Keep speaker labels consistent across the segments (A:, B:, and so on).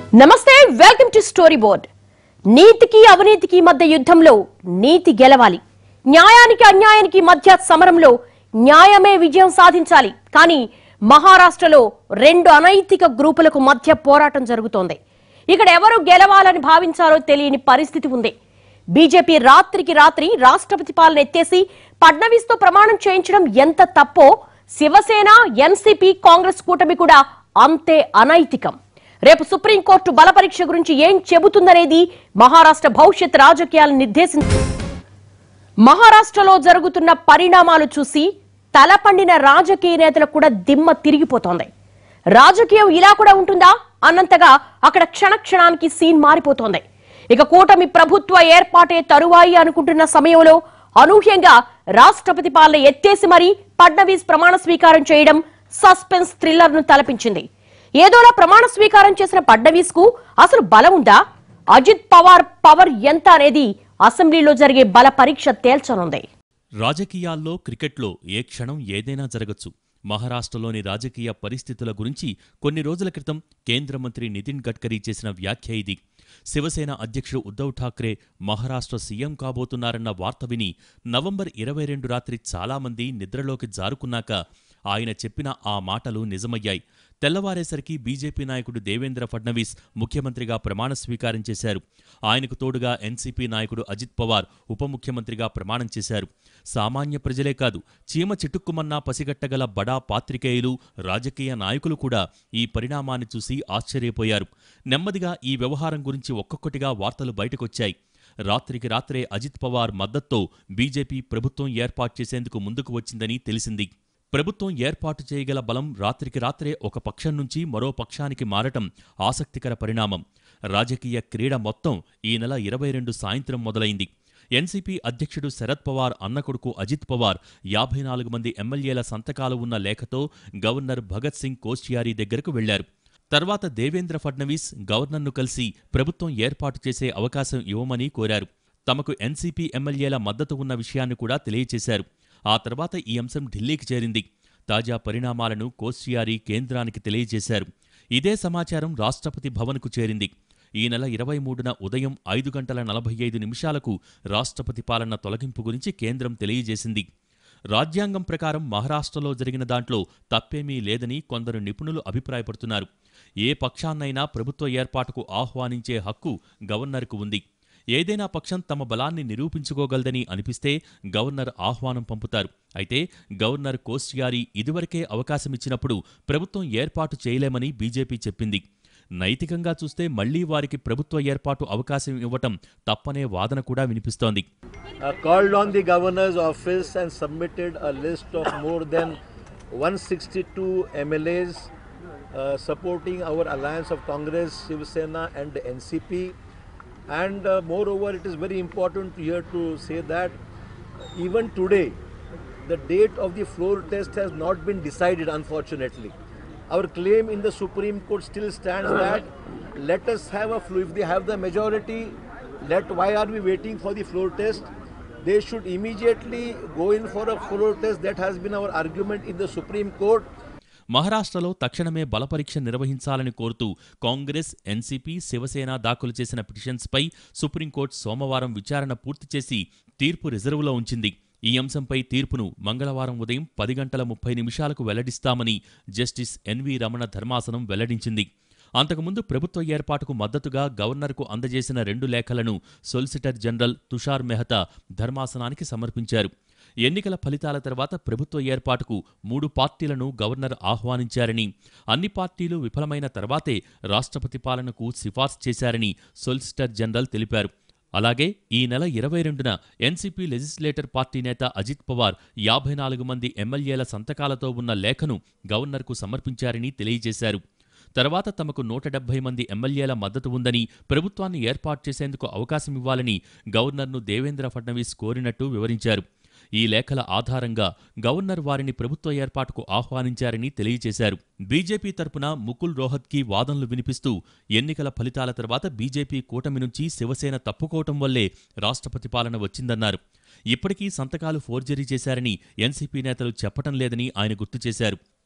A: నమస్తే welcome to story board నీతికి అవినీతికి మధ్య యుద్ధంలో నీతి గెలవాలి న్యాయానికి అన్యాయానికి మధ్య సమరంలో న్యాయమే విజయం సాధించాలి కానీ మహారాష్ట్రలో రెండు అనైతిక గ్రూపులకు మధ్య పోరాటం జరుగుతోంది ఇక్కడ ఎవరు గెలవాలని భావించారో తెలియని పరిస్థితి ఉంది బీజేపీ రాత్రికి రాత్రి రాష్ట్రపతి పాలన ఎత్తేసి ఫడ్నవీస్ తో ప్రమాణం చేయించడం ఎంత తప్పో శివసేన ఎన్సీపీ కాంగ్రెస్ కూటమి కూడా అంతే అనైతికం రేపు సుప్రీంకోర్టు బల పరీక్ష గురించి ఏం చెబుతుందనేది మహారాష్ట్ర భవిష్యత్ రాజకీయాలను నిర్దేశించ మహారాష్ట్రలో జరుగుతున్న పరిణామాలు చూసి తలపండిన రాజకీయ నేతలకు కూడా దిమ్మ తిరిగిపోతోంది రాజకీయం ఇలా కూడా ఉంటుందా అన్నంతగా అక్కడ క్షణక్షణానికి సీన్ మారిపోతోంది ఇక కూటమి ప్రభుత్వ ఏర్పాటే తరువాయి అనుకుంటున్న సమయంలో అనూహ్యంగా రాష్ట్రపతి పాలన ఎత్తేసి మరీ ఫడ్నవీస్ ప్రమాణ స్వీకారం చేయడం సస్పెన్స్ థ్రిల్లర్ ను తలపించింది ఏదోలా ప్రమాణ స్వీకారం చేసిన ఫడ్నవీస్ కు అసలు బలం ఉందా అజిత్ పవార్ పవర్ ఎంత అనేది అసెంబ్లీలో జరిగే బల పరీక్ష తేల్చనుంది
B: రాజకీయాల్లో క్రికెట్లో ఏ క్షణం ఏదైనా జరగచ్చు మహారాష్ట్రలోని రాజకీయ పరిస్థితుల గురించి కొన్ని రోజుల క్రితం కేంద్ర మంత్రి నితిన్ గడ్కరీ చేసిన వ్యాఖ్య ఇది శివసేన అధ్యక్షుడు ఉద్ధవ్ ఠాక్రే మహారాష్ట్ర సీఎం కాబోతున్నారన్న వార్త విని నవంబర్ ఇరవై రెండు రాత్రి చాలామంది నిద్రలోకి జారుకున్నాక ఆయన చెప్పిన ఆ మాటలు నిజమయ్యాయి తెల్లవారేసరికి బీజేపీ నాయకుడు దేవేంద్ర ఫడ్నవీస్ ముఖ్యమంత్రిగా ప్రమాణ స్వీకారం చేశారు ఆయనకు తోడుగా ఎన్సీపీ నాయకుడు అజిత్ పవార్ ఉప ముఖ్యమంత్రిగా ప్రమాణం చేశారు సామాన్య ప్రజలే కాదు చీమ చిటుక్కుమన్నా పసిగట్టగల బడా పాత్రికేయులు రాజకీయ నాయకులు కూడా ఈ పరిణామాన్ని చూసి ఆశ్చర్యపోయారు నెమ్మదిగా ఈ వ్యవహారం గురించి ఒక్కొక్కటిగా వార్తలు బయటకొచ్చాయి రాత్రికి రాత్రే అజిత్ పవార్ మద్దతుతో బీజేపీ ప్రభుత్వం ఏర్పాటు చేసేందుకు ముందుకు వచ్చిందని తెలిసింది ప్రభుత్వం ఏర్పాటు చేయగల బలం రాత్రికి రాత్రే ఒక పక్షం నుంచి మరో పక్షానికి మారటం ఆసక్తికర పరిణామం రాజకీయ క్రీడ మొత్తం ఈ నెల ఇరవై రెండు సాయంత్రం మొదలైంది ఎన్సీపీ అధ్యక్షుడు శరద్ పవార్ అన్న కొడుకు అజిత్ పవార్ యాభై నాలుగు మంది ఎమ్మెల్యేల సంతకాలు ఉన్న లేఖతో గవర్నర్ భగత్ సింగ్ కోశ్యారీ దగ్గరకు వెళ్లారు తర్వాత దేవేంద్ర ఫడ్నవీస్ గవర్నర్ను కలిసి ప్రభుత్వం ఏర్పాటు చేసే అవకాశం ఇవ్వమని కోరారు తమకు ఎన్సీపీ ఎమ్మెల్యేల మద్దతు ఉన్న విషయాన్ని కూడా తెలియచేశారు ఆ తర్వాత ఈ అంశం ఢిల్లీకి చేరింది తాజా పరిణామాలను కోశ్యారీ కేంద్రానికి తెలియజేశారు ఇదే సమాచారం రాష్ట్రపతి భవన్కు చేరింది ఈ నెల ఇరవై మూడున ఉదయం ఐదు గంటల నలభై ఐదు నిమిషాలకు రాష్ట్రపతి పాలన తొలగింపు గురించి కేంద్రం తెలియజేసింది రాజ్యాంగం ప్రకారం మహారాష్ట్రలో జరిగిన దాంట్లో తప్పేమీ లేదని కొందరు నిపుణులు అభిప్రాయపడుతున్నారు ఏ పక్షాన్నైనా ప్రభుత్వ ఏర్పాటుకు ఆహ్వానించే హక్కు గవర్నర్కు ఉంది ఏదైనా పక్షం తమ బలాన్ని నిరూపించుకోగలదని అనిపిస్తే గవర్నర్ ఆహ్వానం పంపుతారు అయితే గవర్నర్ కోశ్యారీ ఇదివరకే అవకాశమిచ్చినప్పుడు ప్రభుత్వం ఏర్పాటు చేయలేమని బీజేపీ చెప్పింది నైతికంగా చూస్తే మళ్లీ వారికి ప్రభుత్వ ఏర్పాటు అవకాశం ఇవ్వటం తప్పనే వాదన కూడా వినిపిస్తోంది
C: uh, called on the governor's office and submitted a list of more than 162 MLAs uh, supporting our alliance of Congress, Shiv Sena, and the NCP. And uh, moreover, it is very important here to say that even today, the date of the floor test has not been decided, unfortunately. Our claim in the Supreme Court still stands that let us have a floor. If they have the majority, let why are we waiting for the floor test? They should immediately go in for a floor test. That has been our argument in the Supreme Court.
B: మహారాష్ట్రలో తక్షణమే బలపరీక్ష నిర్వహించాలని కోరుతూ Congress NCP Shiv Sena దాఖలు చేసిన పిటిషన్స్పై supreme court సోమవారం విచారణ పూర్తి చేసి తీర్పు రిజర్వులో ఉంచింది ఈ అంశంపై తీర్పును మంగళవారం ఉదయం పది గంటల ముప్పై నిమిషాలకు వెల్లడిస్తామని జస్టిస్ ఎన్వి రమణ ధర్మాసనం వెల్లడించింది అంతకుముందు ప్రభుత్వ ఏర్పాటుకు మద్దతుగా గవర్నర్కు అందజేసిన రెండు లేఖలను సొలిసిటర్ జనరల్ తుషార్ మెహతా ధర్మాసనానికి సమర్పించారు ఎన్నికల ఫలితాల తర్వాత ప్రభుత్వ ఏర్పాటుకు మూడు పార్టీలను గవర్నర్ ఆహ్వానించారని అన్ని పార్టీలు విఫలమైన తర్వాతే రాష్ట్రపతి పాలనకు సిఫార్సు చేశారని సొలిసిటర్ జనరల్ తెలిపారు అలాగే ఈ నెల ఇరవై రెండున ఎన్సీపీ లెజిస్లేటర్ పార్టీ నేత అజిత్ పవార్ యాభై నాలుగు మంది ఎమ్మెల్యేల సంతకాలతో ఉన్న లేఖను గవర్నర్కు సమర్పించారని తెలియజేశారు తర్వాత తమకు నూట డెబ్బై మంది ఎమ్మెల్యేల మద్దతు ఉందని ప్రభుత్వాన్ని ఏర్పాటు చేసేందుకు అవకాశం ఇవ్వాలని గవర్నర్ను దేవేంద్ర ఫడ్నవీస్ కోరినట్టు వివరించారు ఈ లేఖల ఆధారంగా గవర్నర్ వారిని ప్రభుత్వ ఏర్పాటుకు ఆహ్వానించారని తెలియజేశారు బీజేపీ తరపున ముకుల్ రోహత్కి వాదనలు వినిపిస్తూ ఎన్నికల ఫలితాల తర్వాత బీజేపీ కూటమి నుంచి శివసేన తప్పుకోవటం వల్లే రాష్ట్రపతి పాలన వచ్చిందన్నారు ఇప్పటికీ సంతకాలు ఫోర్జరీ చేశారని ఎన్సీపీ నేతలు చెప్పటం లేదని ఆయన గుర్తు చేశారు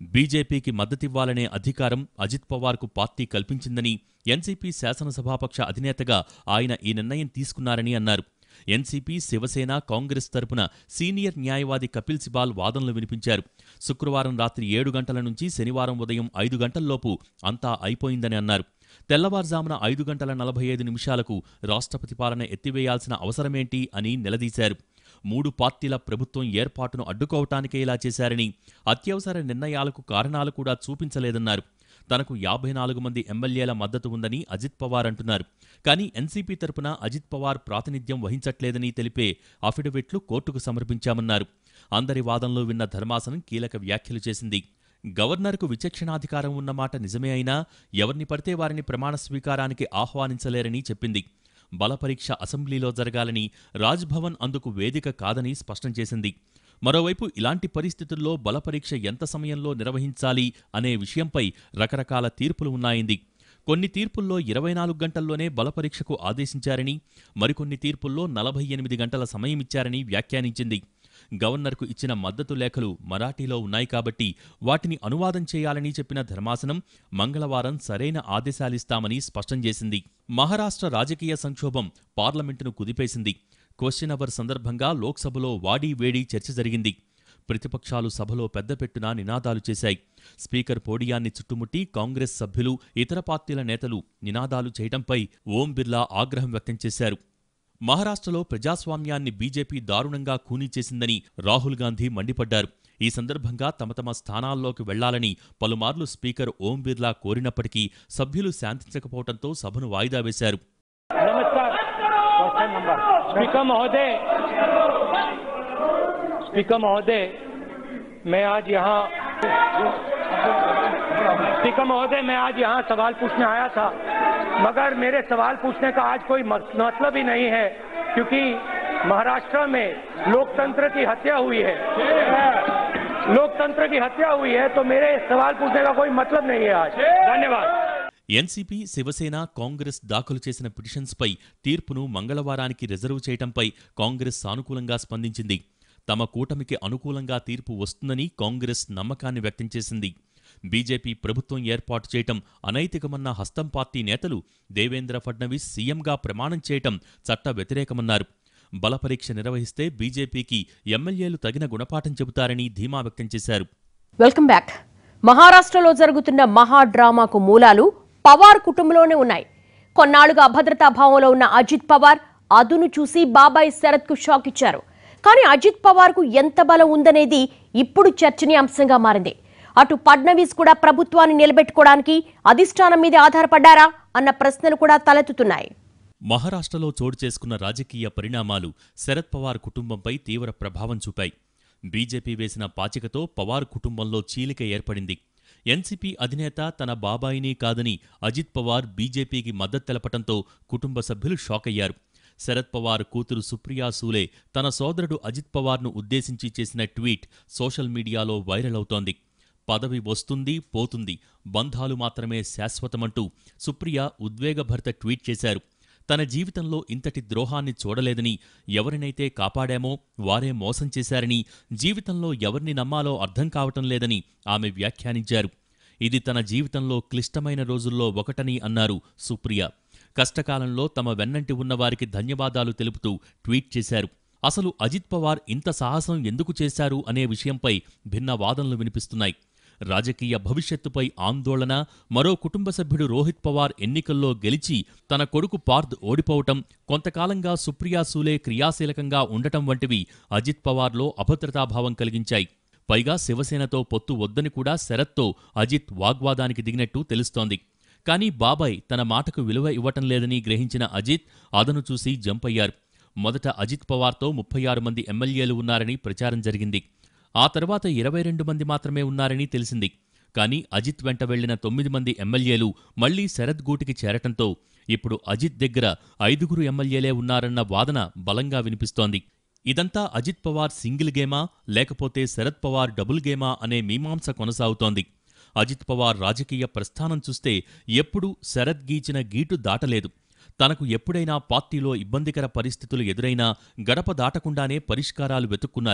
B: బీజేపీకి మద్దతివ్వాలనే అధికారం అజిత్ పవార్కు పార్టీ కల్పించిందని ఎన్సీపీ శాసనసభాపక్ష అధినేతగా ఆయన ఈ నిర్ణయం తీసుకున్నారని అన్నారు ఎన్సీపీ శివసేన కాంగ్రెస్ తరపున సీనియర్ న్యాయవాది కపిల్ సిబాల్ వాదనలు వినిపించారు శుక్రవారం రాత్రి ఏడు గంటల నుంచి శనివారం ఉదయం ఐదు గంటల్లోపు అంతా అయిపోయిందని అన్నారు తెల్లవారుజామున ఐదు గంటల నలభై ఐదు నిమిషాలకు రాష్ట్రపతి పాలన ఎత్తివేయాల్సిన అవసరమేంటి అని నిలదీశారు మూడు పార్టీల ప్రభుత్వం ఏర్పాటును అడ్డుకోవటానికే ఇలా చేశారని అత్యవసర నిర్ణయాలకు కారణాలు కూడా చూపించలేదన్నారు తనకు యాభై నాలుగు మంది ఎమ్మెల్యేల మద్దతు ఉందని అజిత్ పవార్ అంటున్నారు కానీ ఎన్సీపీ తరపున అజిత్ పవార్ ప్రాతినిధ్యం వహించట్లేదని తెలిపే అఫిడవిట్లు కోర్టుకు సమర్పించామన్నారు అందరి వాదనలు విన్న ధర్మాసనం కీలక వ్యాఖ్యలు చేసింది గవర్నర్కు విచక్షణాధికారం ఉన్నమాట నిజమే అయినా ఎవరిని పడితే వారిని ప్రమాణ స్వీకారానికి ఆహ్వానించలేరని చెప్పింది బలపరీక్ష అసెంబ్లీలో జరగాలని రాజ్భవన్ అందుకు వేదిక కాదని స్పష్టం చేసింది మరోవైపు ఇలాంటి పరిస్థితుల్లో బలపరీక్ష ఎంత సమయంలో నిర్వహించాలి అనే విషయంపై రకరకాల తీర్పులు ఉన్నాయింది కొన్ని తీర్పుల్లో ఇరవై నాలుగు గంటల్లోనే బలపరీక్షకు ఆదేశించారని మరికొన్ని తీర్పుల్లో నలభై ఎనిమిది గంటల సమయమిచ్చారని వ్యాఖ్యానించింది గవర్నర్కు ఇచ్చిన మద్దతు లేఖలు మరాఠీలో ఉన్నాయి కాబట్టి వాటిని అనువాదం చేయాలని చెప్పిన ధర్మాసనం మంగళవారం సరైన ఆదేశాలిస్తామని స్పష్టం చేసింది మహారాష్ట్ర రాజకీయ సంక్షోభం పార్లమెంటును కుదిపేసింది క్వశ్చన్ అవర్ సందర్భంగా లోక్సభలో వాడీ వేడి చర్చ జరిగింది ప్రతిపక్షాలు సభలో పెద్దపెట్టున నినాదాలు చేశాయి స్పీకర్ పోడియాన్ని చుట్టుముట్టి కాంగ్రెస్ సభ్యులు ఇతర పార్టీల నేతలు నినాదాలు చేయడంపై ఓం బిర్లా ఆగ్రహం వ్యక్తం చేశారు మహారాష్ట్రలో ప్రజాస్వామ్యాన్ని బీజేపీ దారుణంగా ఖూనీ చేసిందని రాహుల్ గాంధీ మండిపడ్డారు ఈ సందర్భంగా తమ తమ స్థానాల్లోకి వెళ్లాలని పలుమార్లు స్పీకర్ ఓం బిర్లా కోరినప్పటికీ సభ్యులు శాంతించకపోవడంతో సభను వాయిదా వేశారు
D: नमस्कार क्वेश्चन नंबर स्पीकर महोदय स्पीकर महोदय मैं आज यहाँ स्पीकर महोदय मैं आज यहाँ सवाल पूछने आया था मगर मेरे सवाल पूछने का आज कोई मत- मतलब ही नहीं है क्योंकि महाराष्ट्र में लोकतंत्र की हत्या हुई है लोकतंत्र की हत्या हुई है तो मेरे सवाल पूछने का कोई मतलब नहीं है आज धन्यवाद
B: ఎన్సీపీ శివసేన కాంగ్రెస్ దాఖలు చేసిన పిటిషన్స్పై తీర్పును మంగళవారానికి రిజర్వ్ చేయటంపై కాంగ్రెస్ సానుకూలంగా స్పందించింది తమ కూటమికి అనుకూలంగా తీర్పు వస్తుందని కాంగ్రెస్ నమ్మకాన్ని వ్యక్తం చేసింది బీజేపీ ప్రభుత్వం ఏర్పాటు చేయటం అనైతికమన్న హస్తం పార్టీ నేతలు దేవేంద్ర ఫడ్నవీస్ సీఎంగా ప్రమాణం చేయటం చట్ట వ్యతిరేకమన్నారు బలపరీక్ష నిర్వహిస్తే బీజేపీకి ఎమ్మెల్యేలు తగిన గుణపాఠం చెబుతారని ధీమా వ్యక్తం చేశారు
A: వెల్కమ్ బ్యాక్ మహారాష్ట్రలో జరుగుతున్న మహా డ్రామాకు మూలాలు పవార్ కుటుంబంలోనే ఉన్నాయి కొన్నాళ్లుగా అభద్రతా భావంలో ఉన్న అజిత్ పవార్ అదును చూసి బాబాయ్ శరత్ కు షాక్ ఇచ్చారు కానీ అజిత్ పవార్ కు ఎంత బలం ఉందనేది ఇప్పుడు చర్చనీయాంశంగా మారింది అటు ఫడ్నవీస్ కూడా ప్రభుత్వాన్ని నిలబెట్టుకోవడానికి అధిష్టానం మీదే ఆధారపడ్డారా అన్న ప్రశ్నలు కూడా తలెత్తుతున్నాయి
B: మహారాష్ట్రలో చోటు చేసుకున్న రాజకీయ పరిణామాలు శరద్ పవార్ కుటుంబంపై తీవ్ర ప్రభావం చూపాయి బీజేపీ వేసిన పాచికతో పవార్ కుటుంబంలో చీలిక ఏర్పడింది ఎన్సీపీ అధినేత తన బాబాయిని కాదని అజిత్ పవార్ బీజేపీకి మద్దతు తెలపటంతో కుటుంబ సభ్యులు షాక్ అయ్యారు శరద్ పవార్ కూతురు సుప్రియా సూలే తన సోదరుడు అజిత్ పవార్ను ఉద్దేశించి చేసిన ట్వీట్ సోషల్ మీడియాలో వైరల్ అవుతోంది పదవి వస్తుంది పోతుంది బంధాలు మాత్రమే శాశ్వతమంటూ సుప్రియ ఉద్వేగభరిత ట్వీట్ చేశారు తన జీవితంలో ఇంతటి ద్రోహాన్ని చూడలేదని ఎవరినైతే కాపాడామో వారే మోసం చేశారని జీవితంలో ఎవరిని నమ్మాలో అర్థం కావటం లేదని ఆమె వ్యాఖ్యానించారు ఇది తన జీవితంలో క్లిష్టమైన రోజుల్లో ఒకటని అన్నారు సుప్రియ కష్టకాలంలో తమ వెన్నంటి ఉన్నవారికి ధన్యవాదాలు తెలుపుతూ ట్వీట్ చేశారు అసలు అజిత్ పవార్ ఇంత సాహసం ఎందుకు చేశారు అనే విషయంపై భిన్న వాదనలు వినిపిస్తున్నాయి రాజకీయ భవిష్యత్తుపై ఆందోళన మరో కుటుంబ సభ్యుడు రోహిత్ పవార్ ఎన్నికల్లో గెలిచి తన కొడుకు పార్థ్ ఓడిపోవటం కొంతకాలంగా సుప్రియా సూలే క్రియాశీలకంగా ఉండటం వంటివి అజిత్ పవార్లో అభద్రతాభావం కలిగించాయి పైగా శివసేనతో పొత్తు వద్దని కూడా శరత్తో అజిత్ వాగ్వాదానికి దిగినట్టు తెలుస్తోంది కానీ బాబాయ్ తన మాటకు విలువ ఇవ్వటం లేదని గ్రహించిన అజిత్ అదను చూసి జంప్ అయ్యారు మొదట అజిత్ పవార్తో ముప్పై ఆరు మంది ఎమ్మెల్యేలు ఉన్నారని ప్రచారం జరిగింది ఆ తర్వాత ఇరవై రెండు మంది మాత్రమే ఉన్నారని తెలిసింది కానీ అజిత్ వెంట వెళ్లిన తొమ్మిది మంది ఎమ్మెల్యేలు మళ్లీ శరద్ గూటికి చేరటంతో ఇప్పుడు అజిత్ దగ్గర ఐదుగురు ఎమ్మెల్యేలే ఉన్నారన్న వాదన బలంగా వినిపిస్తోంది ఇదంతా అజిత్ పవార్ సింగిల్ గేమా లేకపోతే శరద్ పవార్ డబుల్ గేమా అనే మీమాంస కొనసాగుతోంది అజిత్ పవార్ రాజకీయ ప్రస్థానం చూస్తే ఎప్పుడూ శరద్ గీచిన గీటు దాటలేదు తనకు ఎప్పుడైనా పార్టీలో ఇబ్బందికర పరిస్థితులు ఎదురైనా గడప దాటకుండానే పరిష్కారాలు వెతుక్కున్నారు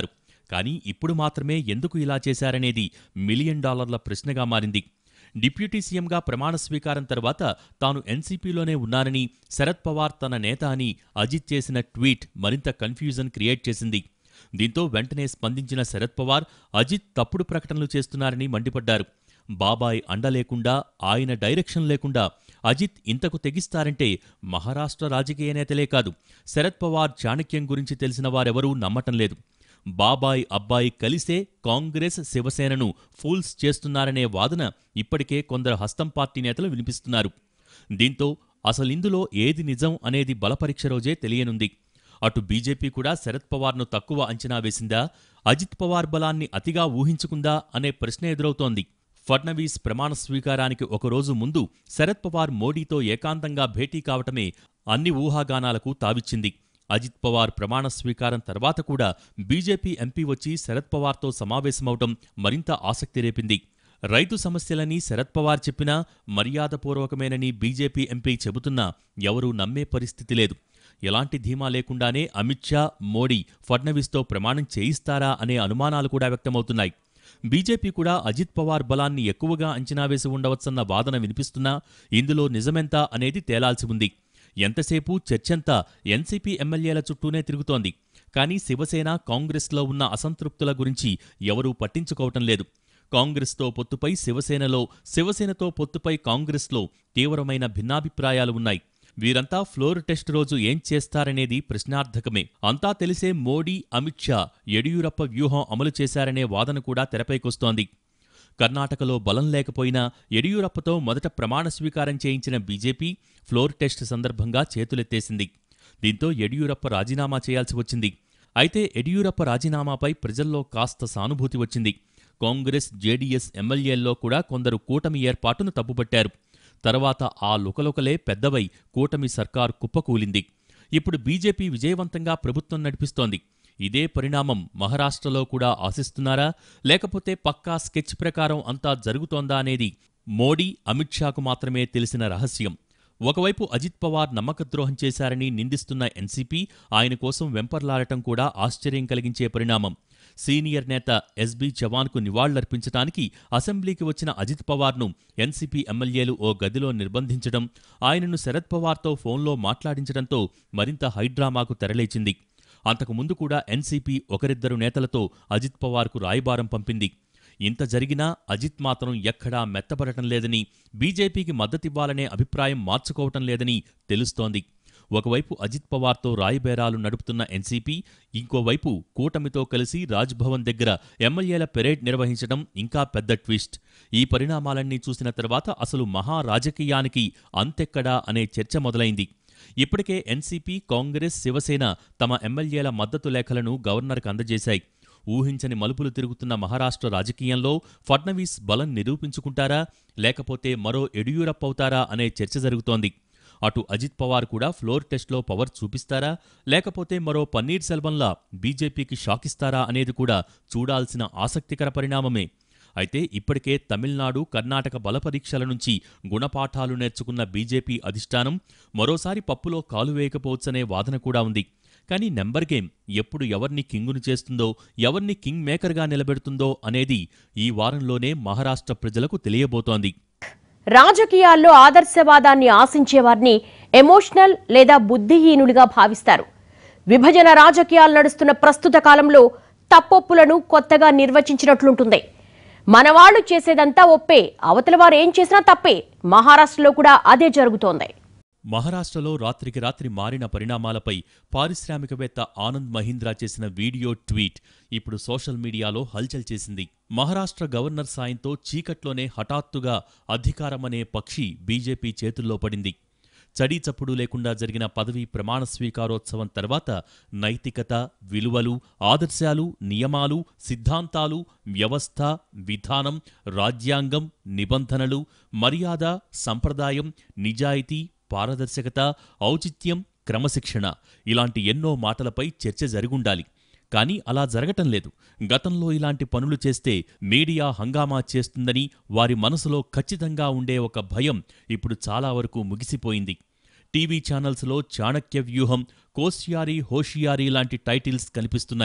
B: కానీ ఇప్పుడు మాత్రమే ఎందుకు ఇలా చేశారనేది మిలియన్ డాలర్ల ప్రశ్నగా మారింది డిప్యూటీ సీఎంగా ప్రమాణ స్వీకారం తర్వాత తాను ఎన్సీపీలోనే ఉన్నానని శరద్ పవార్ తన నేత అని అజిత్ చేసిన ట్వీట్ మరింత కన్ఫ్యూజన్ క్రియేట్ చేసింది దీంతో వెంటనే స్పందించిన శరద్ పవార్ అజిత్ తప్పుడు ప్రకటనలు చేస్తున్నారని మండిపడ్డారు బాబాయ్ అండ లేకుండా ఆయన డైరెక్షన్ లేకుండా అజిత్ ఇంతకు తెగిస్తారంటే మహారాష్ట్ర రాజకీయ నేతలే కాదు శరద్ పవార్ చాణక్యం గురించి తెలిసిన వారెవరూ నమ్మటం లేదు బాబాయ్ అబ్బాయి కలిసే కాంగ్రెస్ శివసేనను ఫూల్స్ చేస్తున్నారనే వాదన ఇప్పటికే కొందరు హస్తం పార్టీ నేతలు వినిపిస్తున్నారు దీంతో అసలిందులో ఏది నిజం అనేది బలపరీక్ష రోజే తెలియనుంది అటు బీజేపీ కూడా శరద్ పవార్ను తక్కువ అంచనా వేసిందా అజిత్ పవార్ బలాన్ని అతిగా ఊహించుకుందా అనే ప్రశ్న ఎదురవుతోంది ఫడ్నవీస్ ప్రమాణ స్వీకారానికి ఒకరోజు ముందు శరద్ పవార్ మోడీతో ఏకాంతంగా భేటీ కావటమే అన్ని ఊహాగానాలకు తావిచ్చింది అజిత్ పవార్ ప్రమాణ స్వీకారం తర్వాత కూడా బీజేపీ ఎంపీ వచ్చి శరద్ పవార్తో సమావేశమవటం మరింత ఆసక్తి రేపింది రైతు సమస్యలని శరద్ పవార్ చెప్పినా మర్యాదపూర్వకమేనని బీజేపీ ఎంపీ చెబుతున్నా ఎవరూ నమ్మే పరిస్థితి లేదు ఎలాంటి ధీమా లేకుండానే అమిత్ షా మోడీ ఫడ్నవీస్తో ప్రమాణం చేయిస్తారా అనే అనుమానాలు కూడా వ్యక్తమవుతున్నాయి బీజేపీ కూడా అజిత్ పవార్ బలాన్ని ఎక్కువగా అంచనా వేసి ఉండవచ్చన్న వాదన వినిపిస్తున్నా ఇందులో నిజమెంత అనేది తేలాల్సి ఉంది ఎంతసేపు చర్చంతా ఎన్సీపీ ఎమ్మెల్యేల చుట్టూనే తిరుగుతోంది కానీ శివసేన కాంగ్రెస్లో ఉన్న అసంతృప్తుల గురించి ఎవరూ పట్టించుకోవటం లేదు కాంగ్రెస్తో పొత్తుపై శివసేనలో శివసేనతో పొత్తుపై కాంగ్రెస్లో తీవ్రమైన భిన్నాభిప్రాయాలు ఉన్నాయి వీరంతా ఫ్లోర్ టెస్ట్ రోజు ఏం చేస్తారనేది ప్రశ్నార్థకమే అంతా తెలిసే మోడీ అమిత్ షా యడియూరప్ప వ్యూహం అమలు చేశారనే వాదన కూడా తెరపైకొస్తోంది కర్ణాటకలో బలం లేకపోయినా యడియూరప్పతో మొదట ప్రమాణ స్వీకారం చేయించిన బీజేపీ ఫ్లోర్ టెస్ట్ సందర్భంగా చేతులెత్తేసింది దీంతో యడియూరప్ప రాజీనామా చేయాల్సి వచ్చింది అయితే యడియూరప్ప రాజీనామాపై ప్రజల్లో కాస్త సానుభూతి వచ్చింది కాంగ్రెస్ జేడీఎస్ ఎమ్మెల్యేల్లో కూడా కొందరు కూటమి ఏర్పాటును తప్పుపట్టారు తర్వాత ఆ లుకలుకలే పెద్దవై కూటమి సర్కార్ కుప్పకూలింది ఇప్పుడు బీజేపీ విజయవంతంగా ప్రభుత్వం నడిపిస్తోంది ఇదే పరిణామం మహారాష్ట్రలో కూడా ఆశిస్తున్నారా లేకపోతే పక్కా స్కెచ్ ప్రకారం అంతా జరుగుతోందా అనేది మోడీ అమిత్ షాకు మాత్రమే తెలిసిన రహస్యం ఒకవైపు అజిత్ పవార్ నమ్మకద్రోహం చేశారని నిందిస్తున్న ఎన్సీపీ ఆయన కోసం వెంపర్లాడటం కూడా ఆశ్చర్యం కలిగించే పరిణామం సీనియర్ నేత ఎస్బీ చవాన్కు నివాళులర్పించడానికి అసెంబ్లీకి వచ్చిన అజిత్ పవార్ను ఎన్సీపీ ఎమ్మెల్యేలు ఓ గదిలో నిర్బంధించడం ఆయనను శరద్ పవార్తో ఫోన్లో మాట్లాడించడంతో మరింత హైడ్రామాకు తెరలేచింది అంతకుముందు కూడా ఎన్సీపీ ఒకరిద్దరు నేతలతో అజిత్ పవార్కు రాయబారం పంపింది ఇంత జరిగినా అజిత్ మాత్రం ఎక్కడా మెత్తబడటం లేదని బీజేపీకి మద్దతివ్వాలనే అభిప్రాయం మార్చుకోవటం లేదని తెలుస్తోంది ఒకవైపు అజిత్ పవార్తో రాయబేరాలు నడుపుతున్న ఎన్సీపీ ఇంకోవైపు కూటమితో కలిసి రాజ్భవన్ దగ్గర ఎమ్మెల్యేల పెరేడ్ నిర్వహించడం ఇంకా పెద్ద ట్విస్ట్ ఈ పరిణామాలన్నీ చూసిన తర్వాత అసలు మహా రాజకీయానికి అంతెక్కడా అనే చర్చ మొదలైంది ఇప్పటికే ఎన్సీపీ కాంగ్రెస్ శివసేన తమ ఎమ్మెల్యేల మద్దతు లేఖలను గవర్నర్కు అందజేశాయి ఊహించని మలుపులు తిరుగుతున్న మహారాష్ట్ర రాజకీయంలో ఫడ్నవీస్ బలం నిరూపించుకుంటారా లేకపోతే మరో యడియూరప్ప అవుతారా అనే చర్చ జరుగుతోంది అటు అజిత్ పవార్ కూడా ఫ్లోర్ టెస్ట్లో పవర్ చూపిస్తారా లేకపోతే మరో పన్నీర్ సెల్వంలా బీజేపీకి షాకిస్తారా అనేది కూడా చూడాల్సిన ఆసక్తికర పరిణామమే అయితే ఇప్పటికే తమిళనాడు కర్ణాటక బలపరీక్షల నుంచి గుణపాఠాలు నేర్చుకున్న బీజేపీ అధిష్టానం మరోసారి పప్పులో కాలు వేయకపోవచ్చనే వాదన కూడా ఉంది కానీ నెంబర్ గేమ్ ఎప్పుడు ఎవరిని కింగును చేస్తుందో ఎవరిని కింగ్ మేకర్గా నిలబెడుతుందో అనేది ఈ వారంలోనే మహారాష్ట్ర ప్రజలకు తెలియబోతోంది
A: రాజకీయాల్లో ఆదర్శవాదాన్ని ఆశించేవారిని ఎమోషనల్ లేదా బుద్ధిహీనులుగా భావిస్తారు విభజన రాజకీయాలు నడుస్తున్న ప్రస్తుత కాలంలో తప్పొప్పులను కొత్తగా నిర్వచించినట్లుంటుంది మనవాళ్లు చేసేదంతా ఒప్పే అవతల వారు ఏం చేసినా తప్పే మహారాష్ట్రలో కూడా అదే జరుగుతోంది
B: మహారాష్ట్రలో రాత్రికి రాత్రి మారిన పరిణామాలపై పారిశ్రామికవేత్త ఆనంద్ మహీంద్రా చేసిన వీడియో ట్వీట్ ఇప్పుడు సోషల్ మీడియాలో హల్చల్ చేసింది మహారాష్ట్ర గవర్నర్ సాయంతో చీకట్లోనే హఠాత్తుగా అధికారమనే పక్షి బీజేపీ చేతుల్లో పడింది చడీ చప్పుడు లేకుండా జరిగిన పదవీ ప్రమాణ స్వీకారోత్సవం తర్వాత నైతికత విలువలు ఆదర్శాలు నియమాలు సిద్ధాంతాలు వ్యవస్థ విధానం రాజ్యాంగం నిబంధనలు మర్యాద సంప్రదాయం నిజాయితీ పారదర్శకత ఔచిత్యం క్రమశిక్షణ ఇలాంటి ఎన్నో మాటలపై చర్చ జరుగుండాలి కానీ అలా జరగటం లేదు గతంలో ఇలాంటి పనులు చేస్తే మీడియా హంగామా చేస్తుందని వారి మనసులో ఖచ్చితంగా ఉండే ఒక భయం ఇప్పుడు చాలా వరకు ముగిసిపోయింది టీవీ ఛానల్స్లో చాణక్య వ్యూహం కోశ్యారి హోషియారి లాంటి టైటిల్స్ కనిపిస్తున్నాయి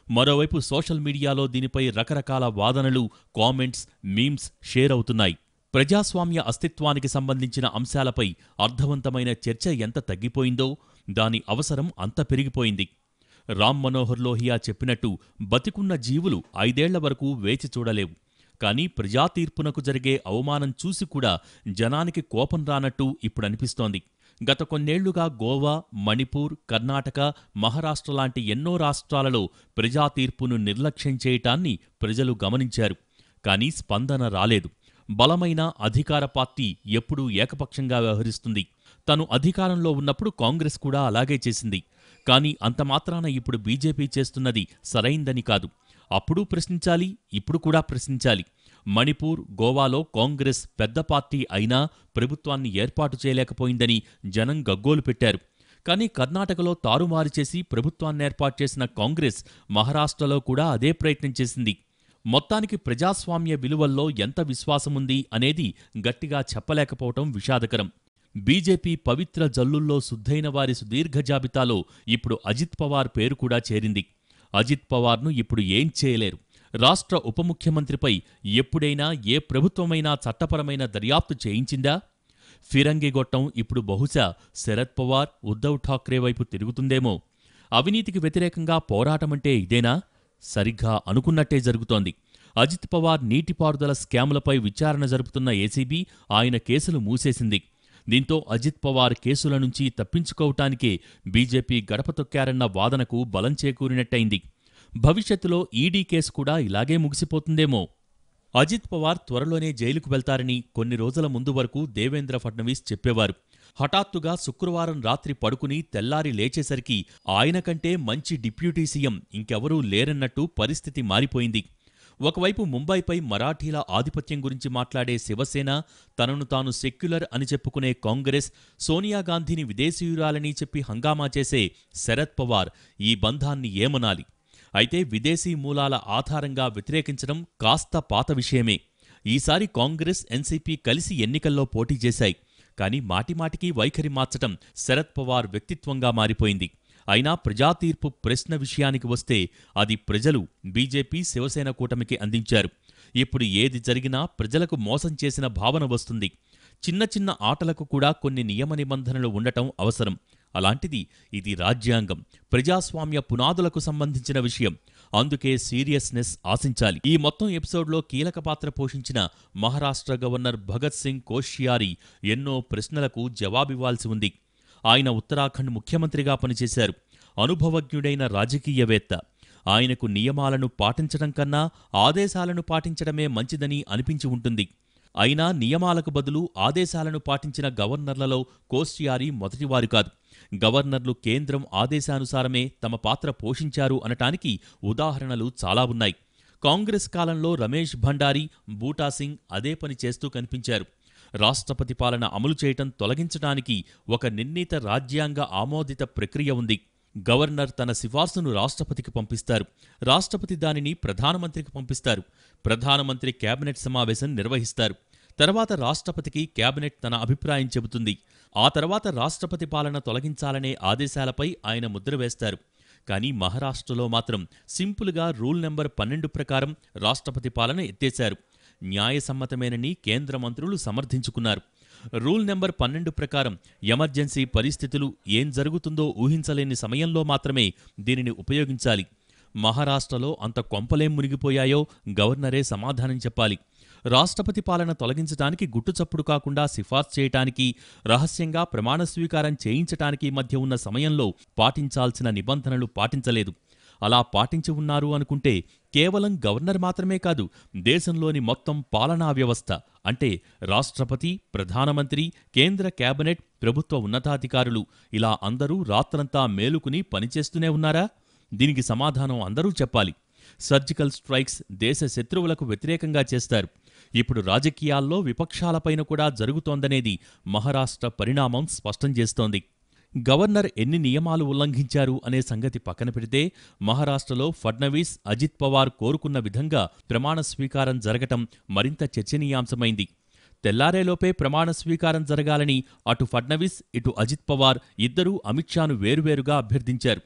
B: మరోవైపు సోషల్ మీడియాలో దీనిపై రకరకాల వాదనలు కామెంట్స్ మీమ్స్ షేర్ అవుతున్నాయి ప్రజాస్వామ్య అస్తిత్వానికి సంబంధించిన అంశాలపై అర్థవంతమైన చర్చ ఎంత తగ్గిపోయిందో దాని అవసరం అంత పెరిగిపోయింది రామ్ మనోహర్ లోహియా చెప్పినట్టు బతికున్న జీవులు ఐదేళ్ల వరకు వేచి చూడలేవు కానీ ప్రజా తీర్పునకు జరిగే అవమానం చూసి కూడా జనానికి కోపం రానట్టు ఇప్పుడనిపిస్తోంది గత కొన్నేళ్లుగా గోవా మణిపూర్ కర్ణాటక మహారాష్ట్ర లాంటి ఎన్నో రాష్ట్రాలలో ప్రజా తీర్పును నిర్లక్ష్యం చేయటాన్ని ప్రజలు గమనించారు కానీ స్పందన రాలేదు బలమైన అధికార పార్టీ ఎప్పుడూ ఏకపక్షంగా వ్యవహరిస్తుంది తను అధికారంలో ఉన్నప్పుడు కాంగ్రెస్ కూడా అలాగే చేసింది కానీ అంత మాత్రాన ఇప్పుడు బీజేపీ చేస్తున్నది సరైందని కాదు అప్పుడు ప్రశ్నించాలి ఇప్పుడు కూడా ప్రశ్నించాలి మణిపూర్ గోవాలో కాంగ్రెస్ పెద్ద పార్టీ అయినా ప్రభుత్వాన్ని ఏర్పాటు చేయలేకపోయిందని జనం గగ్గోలు పెట్టారు కానీ కర్ణాటకలో తారుమారు చేసి ప్రభుత్వాన్ని ఏర్పాటు చేసిన కాంగ్రెస్ మహారాష్ట్రలో కూడా అదే ప్రయత్నం చేసింది మొత్తానికి ప్రజాస్వామ్య విలువల్లో ఎంత విశ్వాసముంది అనేది గట్టిగా చెప్పలేకపోవటం విషాదకరం బీజేపీ పవిత్ర జల్లుల్లో శుద్ధైన వారి సుదీర్ఘ జాబితాలో ఇప్పుడు అజిత్ పవార్ పేరు కూడా చేరింది అజిత్ పవార్ను ఇప్పుడు ఏం చేయలేరు రాష్ట్ర ఉప ముఖ్యమంత్రిపై ఎప్పుడైనా ఏ ప్రభుత్వమైనా చట్టపరమైన దర్యాప్తు చేయించిందా ఫిరంగి గొట్టం ఇప్పుడు బహుశా శరద్ పవార్ ఉద్ధవ్ ఠాక్రే వైపు తిరుగుతుందేమో అవినీతికి వ్యతిరేకంగా పోరాటమంటే ఇదేనా సరిగ్గా అనుకున్నట్టే జరుగుతోంది అజిత్ పవార్ నీటిపారుదల స్కాములపై విచారణ జరుపుతున్న ఏసీబీ ఆయన కేసులు మూసేసింది దీంతో అజిత్ పవార్ కేసుల నుంచి తప్పించుకోవటానికే బీజేపీ గడప తొక్కారన్న వాదనకు బలం చేకూరినట్టయింది భవిష్యత్తులో ఈడీ కేసు కూడా ఇలాగే ముగిసిపోతుందేమో అజిత్ పవార్ త్వరలోనే జైలుకు వెళ్తారని కొన్ని రోజుల ముందు వరకు దేవేంద్ర ఫడ్నవీస్ చెప్పేవారు హఠాత్తుగా శుక్రవారం రాత్రి పడుకుని తెల్లారి లేచేసరికి ఆయన కంటే మంచి డిప్యూటీ సీఎం ఇంకెవరూ లేరన్నట్టు పరిస్థితి మారిపోయింది ఒకవైపు ముంబైపై మరాఠీల ఆధిపత్యం గురించి మాట్లాడే శివసేన తనను తాను సెక్యులర్ అని చెప్పుకునే కాంగ్రెస్ సోనియా గాంధీని విదేశీయురాలని చెప్పి హంగామా చేసే శరద్ పవార్ ఈ బంధాన్ని ఏమనాలి అయితే విదేశీ మూలాల ఆధారంగా వ్యతిరేకించడం కాస్త పాత విషయమే ఈసారి కాంగ్రెస్ ఎన్సీపీ కలిసి ఎన్నికల్లో పోటీ చేశాయి కానీ మాటిమాటికి వైఖరి మార్చటం శరద్ పవార్ వ్యక్తిత్వంగా మారిపోయింది అయినా ప్రజాతీర్పు ప్రశ్న విషయానికి వస్తే అది ప్రజలు బీజేపీ శివసేన కూటమికి అందించారు ఇప్పుడు ఏది జరిగినా ప్రజలకు మోసం చేసిన భావన వస్తుంది చిన్న చిన్న ఆటలకు కూడా కొన్ని నియమ నిబంధనలు ఉండటం అవసరం అలాంటిది ఇది రాజ్యాంగం ప్రజాస్వామ్య పునాదులకు సంబంధించిన విషయం అందుకే సీరియస్నెస్ ఆశించాలి ఈ మొత్తం ఎపిసోడ్లో కీలక పాత్ర పోషించిన మహారాష్ట్ర గవర్నర్ భగత్ సింగ్ కోశ్యారి ఎన్నో ప్రశ్నలకు జవాబివ్వాల్సి ఉంది ఆయన ఉత్తరాఖండ్ ముఖ్యమంత్రిగా పనిచేశారు అనుభవజ్ఞుడైన రాజకీయవేత్త ఆయనకు నియమాలను పాటించడం కన్నా ఆదేశాలను పాటించడమే మంచిదని అనిపించి ఉంటుంది అయినా నియమాలకు బదులు ఆదేశాలను పాటించిన గవర్నర్లలో కోశ్యారి మొదటివారు కాదు గవర్నర్లు కేంద్రం ఆదేశానుసారమే తమ పాత్ర పోషించారు అనటానికి ఉదాహరణలు చాలా ఉన్నాయి కాంగ్రెస్ కాలంలో రమేష్ భండారీ బూటా సింగ్ అదే పని చేస్తూ కనిపించారు రాష్ట్రపతి పాలన అమలు చేయటం తొలగించడానికి ఒక నిర్ణీత రాజ్యాంగ ఆమోదిత ప్రక్రియ ఉంది గవర్నర్ తన సిఫార్సును రాష్ట్రపతికి పంపిస్తారు రాష్ట్రపతి దానిని ప్రధానమంత్రికి పంపిస్తారు ప్రధానమంత్రి కేబినెట్ సమావేశం నిర్వహిస్తారు తర్వాత రాష్ట్రపతికి కేబినెట్ తన అభిప్రాయం చెబుతుంది ఆ తర్వాత రాష్ట్రపతి పాలన తొలగించాలనే ఆదేశాలపై ఆయన ముద్ర వేస్తారు కానీ మహారాష్ట్రలో మాత్రం సింపుల్గా రూల్ నెంబర్ పన్నెండు ప్రకారం రాష్ట్రపతి పాలన ఎత్తేశారు న్యాయసమ్మతమేనని కేంద్ర మంత్రులు సమర్థించుకున్నారు రూల్ నెంబర్ పన్నెండు ప్రకారం ఎమర్జెన్సీ పరిస్థితులు ఏం జరుగుతుందో ఊహించలేని సమయంలో మాత్రమే దీనిని ఉపయోగించాలి మహారాష్ట్రలో అంత కొంపలేం మునిగిపోయాయో గవర్నరే సమాధానం చెప్పాలి రాష్ట్రపతి పాలన తొలగించడానికి గుట్టుచప్పుడు కాకుండా సిఫార్సు చేయటానికి రహస్యంగా ప్రమాణ స్వీకారం చేయించటానికి మధ్య ఉన్న సమయంలో పాటించాల్సిన నిబంధనలు పాటించలేదు అలా పాటించి ఉన్నారు అనుకుంటే కేవలం గవర్నర్ మాత్రమే కాదు దేశంలోని మొత్తం పాలనా వ్యవస్థ అంటే రాష్ట్రపతి ప్రధానమంత్రి కేంద్ర కేబినెట్ ప్రభుత్వ ఉన్నతాధికారులు ఇలా అందరూ రాత్రంతా మేలుకుని పనిచేస్తూనే ఉన్నారా దీనికి సమాధానం అందరూ చెప్పాలి సర్జికల్ స్ట్రైక్స్ దేశ శత్రువులకు వ్యతిరేకంగా చేస్తారు ఇప్పుడు రాజకీయాల్లో విపక్షాలపైన కూడా జరుగుతోందనేది మహారాష్ట్ర పరిణామం స్పష్టం చేస్తోంది గవర్నర్ ఎన్ని నియమాలు ఉల్లంఘించారు అనే సంగతి పక్కన పెడితే మహారాష్ట్రలో ఫడ్నవీస్ అజిత్ పవార్ కోరుకున్న విధంగా ప్రమాణ స్వీకారం జరగటం మరింత చర్చనీయాంశమైంది తెల్లారేలోపే ప్రమాణ స్వీకారం జరగాలని అటు ఫడ్నవీస్ ఇటు అజిత్ పవార్ ఇద్దరూ అమిత్ షాను వేరువేరుగా అభ్యర్థించారు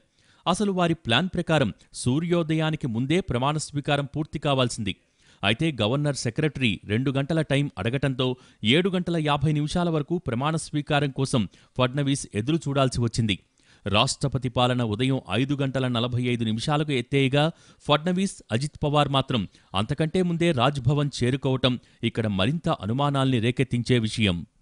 B: అసలు వారి ప్లాన్ ప్రకారం సూర్యోదయానికి ముందే ప్రమాణ స్వీకారం పూర్తి కావాల్సింది అయితే గవర్నర్ సెక్రటరీ రెండు గంటల టైం అడగటంతో ఏడు గంటల యాభై నిమిషాల వరకు ప్రమాణ స్వీకారం కోసం ఫడ్నవీస్ ఎదురు చూడాల్సి వచ్చింది రాష్ట్రపతి పాలన ఉదయం ఐదు గంటల నలభై ఐదు నిమిషాలకు ఎత్తేయగా ఫడ్నవీస్ అజిత్ పవార్ మాత్రం అంతకంటే ముందే రాజ్భవన్ చేరుకోవటం ఇక్కడ మరింత అనుమానాల్ని రేకెత్తించే విషయం